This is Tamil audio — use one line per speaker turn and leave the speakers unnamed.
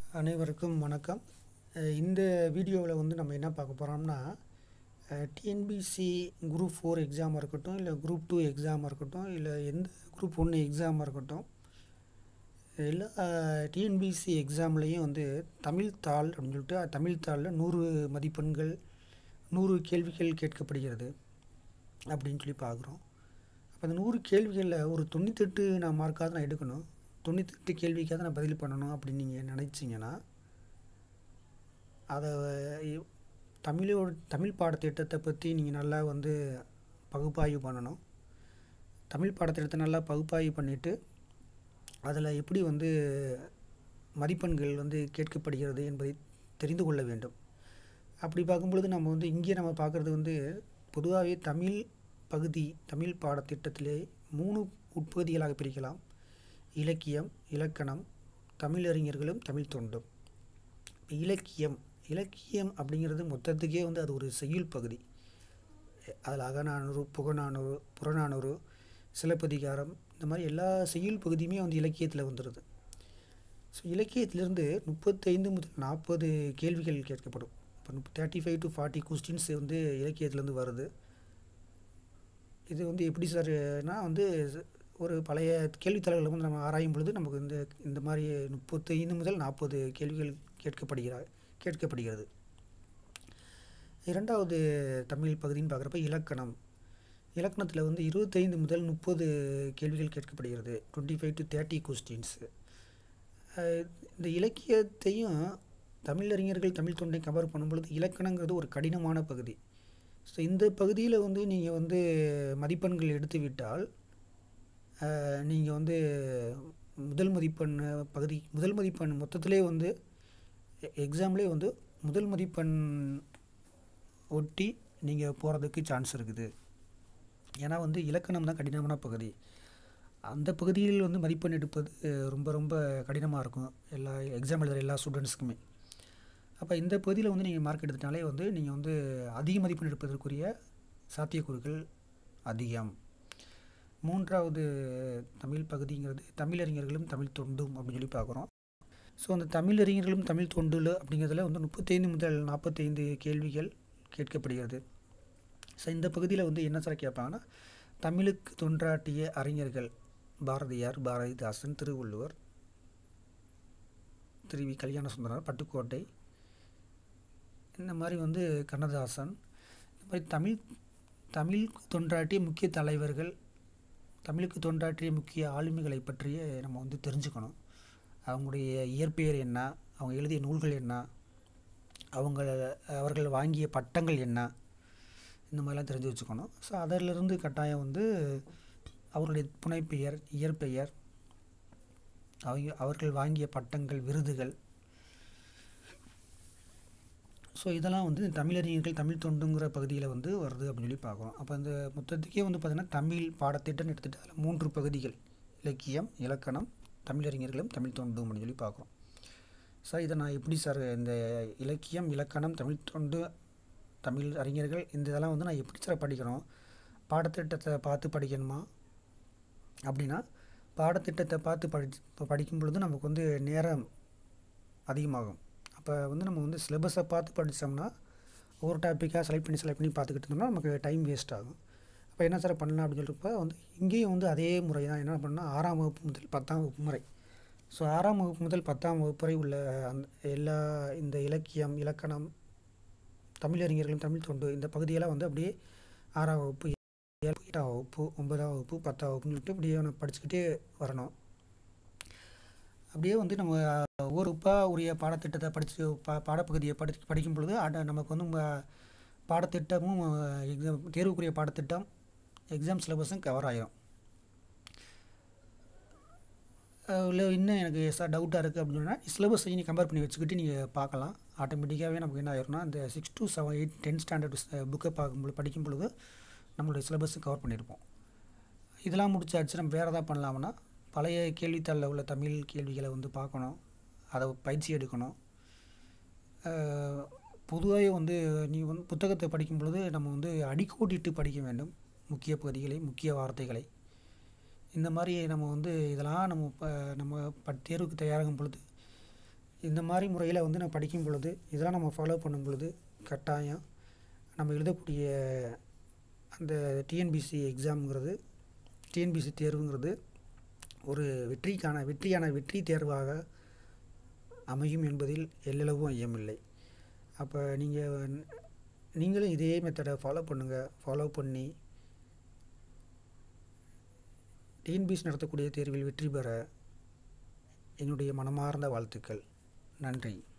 அனைவருக்கும் வணக்கம் அஹ் இந்த வீடியோவில் வந்து நம்ம என்ன பார்க்க போகிறோம்னா டிஎன்பிசி குரூப் ஃபோர் எக்ஸாமாக இருக்கட்டும் இல்லை குரூப் டூ எக்ஸாமாக இருக்கட்டும் இல்லை எந்த குரூப் ஒன்று எக்ஸாமாக இருக்கட்டும் எல்லா டிஎன்பிசி எக்ஸாம்லேயும் வந்து தமிழ் தாள் அப்படின்னு சொல்லிட்டு அஹ் தமிழ் தாளில் நூறு மதிப்பெண்கள் நூறு கேள்விகள் கேட்கப்படுகிறது அப்படின்னு சொல்லி பார்க்குறோம் அப்போ அந்த நூறு கேள்விகளில் ஒரு தொண்ணூத்தெட்டு நான் மார்க்காவது நான் எடுக்கணும் தொண்ணூத்தெட்டு கேள்விக்காவது நான் பதில் பண்ணணும் அப்படின்னு நீங்கள் நினச்சிங்கன்னா அதை இ- தமிழோட தமிழ் பாடத்திட்டத்தை பற்றி நீங்கள் நல்லா வந்து பகுப்பாய்வு பண்ணணும் தமிழ் பாடத்திட்டத்தை நல்லா பகுப்பாய்வு பண்ணிவிட்டு அதில் எப்படி வந்து மதிப்பெண்கள் வந்து கேட்கப்படுகிறது என்பதை தெரிந்து கொள்ள வேண்டும் அப்படி பார்க்கும்பொழுது நம்ம வந்து இங்கே நம்ம பார்க்குறது வந்து பொதுவாகவே தமிழ் பகுதி தமிழ் பாடத்திட்டத்திலே மூணு உட்பகுதிகளாக பிரிக்கலாம் இலக்கியம் இலக்கணம் தமிழறிஞர்களும் தமிழ் தொண்டும் இப்ப இலக்கியம் இலக்கியம் அப்படிங்கிறது மொத்தத்துக்கே வந்து அது ஒரு செய்யுள் பகுதி அதில் அகநானூறு புகநானூறு புறநானூறு சிலப்பதிகாரம் இந்த மாதிரி எல்லா செய்யுள் பகுதியுமே வந்து இலக்கியத்தில் வந்துடுது ஸோ இலக்கியத்திலிருந்து முப்பத்தைந்து முதல் நாற்பது கேள்விகள் கேட்கப்படும் இப்போ thirty five to forty questions வந்து இலக்கியத்துலேருந்து வருது இது வந்து எப்படி சார்னா வந்து ஒரு பழைய கேள்வித்தாள்களை வந்து நம்ம ஆராயும் பொழுது நமக்கு இந்த இந்த மாதிரி முப்பத்தைந்து முதல் நாற்பது கேள்விகள் கேட்கப்படுகிறார் கேட்கப்படுகிறது இரண்டாவது தமிழ் பகுதின்னு பார்க்குறப்ப இலக்கணம் இலக்கணத்தில் வந்து இருபத்தைந்து முதல் முப்பது கேள்விகள் கேட்கப்படுகிறது twenty five to thirty questions இந்த இலக்கியத்தையும் தமிழறிஞர்கள் தமிழ் தொண்டை கம்பேர் பண்ணும்பொழுது இலக்கணங்கிறது ஒரு கடினமான பகுதி ஸோ இந்த பகுதியில் வந்து நீங்கள் வந்து மதிப்பெண்கள் எடுத்து விட்டால் நீங்கள் வந்து முதல் மதிப்பெண் பகுதி முதல் மதிப்பெண் மொத்தத்திலே வந்து எக்ஸாம்லேயே வந்து முதல் மதிப்பெண் ஒட்டி நீங்கள் போகிறதுக்கு சான்ஸ் இருக்குது ஏன்னா வந்து இலக்கணம் தான் கடினமான பகுதி அந்த பகுதியில் வந்து மதிப்பெண் எடுப்பது ரொம்ப ரொம்ப கடினமாக இருக்கும் எல்லா எக்ஸாம் எழுதுகிற எல்லா ஸ்டூடெண்ட்ஸுக்குமே அப்போ இந்த பகுதியில் வந்து நீங்கள் மார்க் எடுத்துட்டாலே வந்து நீங்கள் வந்து அதிக மதிப்பெண் எடுப்பதற்குரிய சாத்தியக்கூறுகள் அதிகம் மூன்றாவது தமிழ் பகுதிங்கிறது தமிழறிஞர்களும் தமிழ் தொண்டும் அப்படின்னு சொல்லி பார்க்குறோம் ஸோ அந்த தமிழறிஞர்களும் தமிழ் தொண்டுல அப்படிங்கிறதுல வந்து முப்பத்தைந்து முதல் நாற்பத்தைந்து கேள்விகள் கேட்கப்படுகிறது ஸோ இந்த பகுதியில் வந்து என்ன சார் கேட்பாங்கன்னா தமிழுக்கு தொன்றாட்டிய அறிஞர்கள் பாரதியார் பாரதிதாசன் திருவள்ளுவர் திருவி கல்யாண சுந்தரர் பட்டுக்கோட்டை இந்த மாதிரி வந்து கண்ணதாசன் இந்த மாதிரி தமிழ் தமிழ் தொன்றாட்டிய முக்கிய தலைவர்கள் தமிழுக்கு தொண்டாற்றிய முக்கிய ஆளுமைகளை பற்றிய நம்ம வந்து தெரிஞ்சுக்கணும் அவங்களுடைய இயற்பெயர் என்ன அவங்க எழுதிய நூல்கள் என்ன அவங்க அவர்கள் வாங்கிய பட்டங்கள் என்ன இந்த மாதிரிலாம் தெரிஞ்சு வச்சுக்கணும் ஸோ அதிலிருந்து கட்டாயம் வந்து அவருடைய புனைப்பெயர் இயற்பெயர் அவங்க அவர்கள் வாங்கிய பட்டங்கள் விருதுகள் ஸோ இதெல்லாம் வந்து தமிழறிஞர்கள் தமிழ் தொண்டுங்கிற பகுதியில் வந்து வருது அப்படின்னு சொல்லி பார்க்குறோம் அப்போ இந்த மொத்தத்துக்கே வந்து பார்த்திங்கன்னா தமிழ் பாடத்திட்டம்னு எடுத்துகிட்டு அதில் மூன்று பகுதிகள் இலக்கியம் இலக்கணம் தமிழறிஞர்களும் தமிழ் தொண்டும் அப்படின்னு சொல்லி பார்க்குறோம் சார் இதை நான் எப்படி சார் இந்த இலக்கியம் இலக்கணம் தமிழ் தொண்டு தமிழ் அறிஞர்கள் இந்த இதெல்லாம் வந்து நான் எப்படி சார் படிக்கணும் பாடத்திட்டத்தை பார்த்து படிக்கணுமா அப்படின்னா பாடத்திட்டத்தை பார்த்து படி படிக்கும் பொழுது நமக்கு வந்து நேரம் அதிகமாகும் அப்போ வந்து நம்ம வந்து சிலபஸை பார்த்து படித்தோம்னா ஒவ்வொரு டாப்பிக்காக செலக்ட் பண்ணி செலக்ட் பண்ணி பார்த்துக்கிட்டு இருந்தோம்னா நமக்கு டைம் வேஸ்ட் ஆகும் அப்போ என்ன சார் பண்ணலாம் அப்படின்னு சொல்லிட்டு வந்து இங்கேயும் வந்து அதே முறை தான் என்ன பண்ணால் ஆறாம் வகுப்பு முதல் பத்தாம் வகுப்பு முறை ஸோ ஆறாம் வகுப்பு முதல் பத்தாம் வகுப்பு வரை உள்ள அந்த எல்லா இந்த இலக்கியம் இலக்கணம் தமிழறிஞர்களும் தமிழ் தொண்டு இந்த பகுதியெல்லாம் வந்து அப்படியே ஆறாம் வகுப்பு ஏழு எட்டாம் வகுப்பு ஒன்பதாம் வகுப்பு பத்தாம் வகுப்புன்னு சொல்லிட்டு அப்படியே நம்ம படிச்சுக்கிட்டே வரணும் அப்படியே வந்து நம்ம ஒவ்வொரு உப்பா உரிய பாடத்திட்டத்தை படித்து பா பாடப்பகுதியை படி படிக்கும் பொழுது அட நமக்கு வந்து ம- பாடத்திட்டமும் எக்ஸாம் தேர்வுக்குரிய பாடத்திட்டம் எக்ஸாம் சிலபஸும் கவர் ஆகிரும் இல்லை இன்னும் எனக்கு சார் டவுட்டாக இருக்குது அப்படின்னு சொன்னால் சிலபஸை நீங்கள் கம்பேர் பண்ணி வச்சுக்கிட்டு நீங்கள் பார்க்கலாம் ஆட்டோமேட்டிக்காகவே நமக்கு என்ன ஆயிரும்னா இந்த six to seven eight tenth standard புக்கை பார்க்கும்பொழுது படிக்கும் பொழுது நம்மளுடைய சிலபஸை கவர் பண்ணியிருப்போம் இதெல்லாம் முடிச்சாச்சு நம்ம வேறு எதாவது பண்ணலாம்னா பழைய கேள்வித்தாளில் உள்ள தமிழ் கேள்விகளை வந்து பார்க்கணும் அதை பயிற்சி எடுக்கணும் பொதுவாகவே வந்து நீ வந்து புத்தகத்தை படிக்கும் பொழுது நம்ம வந்து அடிக்கோடிட்டு படிக்க வேண்டும் முக்கிய பகுதிகளை முக்கிய வார்த்தைகளை இந்த மாதிரி நம்ம வந்து இதெல்லாம் நம்ம இப்போ நம்ம ப தேர்வுக்கு தயாராகும் பொழுது இந்த மாதிரி முறையில் வந்து நான் படிக்கும் பொழுது இதெல்லாம் நம்ம ஃபாலோ பண்ணும் பொழுது கட்டாயம் நம்ம எழுதக்கூடிய அந்த டிஎன்பிசி எக்ஸாம்ங்கிறது டிஎன்பிசி தேர்வுங்கிறது ஒரு வெற்றிக்கான வெற்றியான வெற்றி தேர்வாக அமையும் என்பதில் எல்லளவும் ஐயமில்லை அப்போ நீங்கள் நீங்களும் இதே மெத்தடை ஃபாலோ பண்ணுங்கள் ஃபாலோ பண்ணி டிஎன்பிசி நடத்தக்கூடிய தேர்வில் வெற்றி பெற என்னுடைய மனமார்ந்த வாழ்த்துக்கள் நன்றி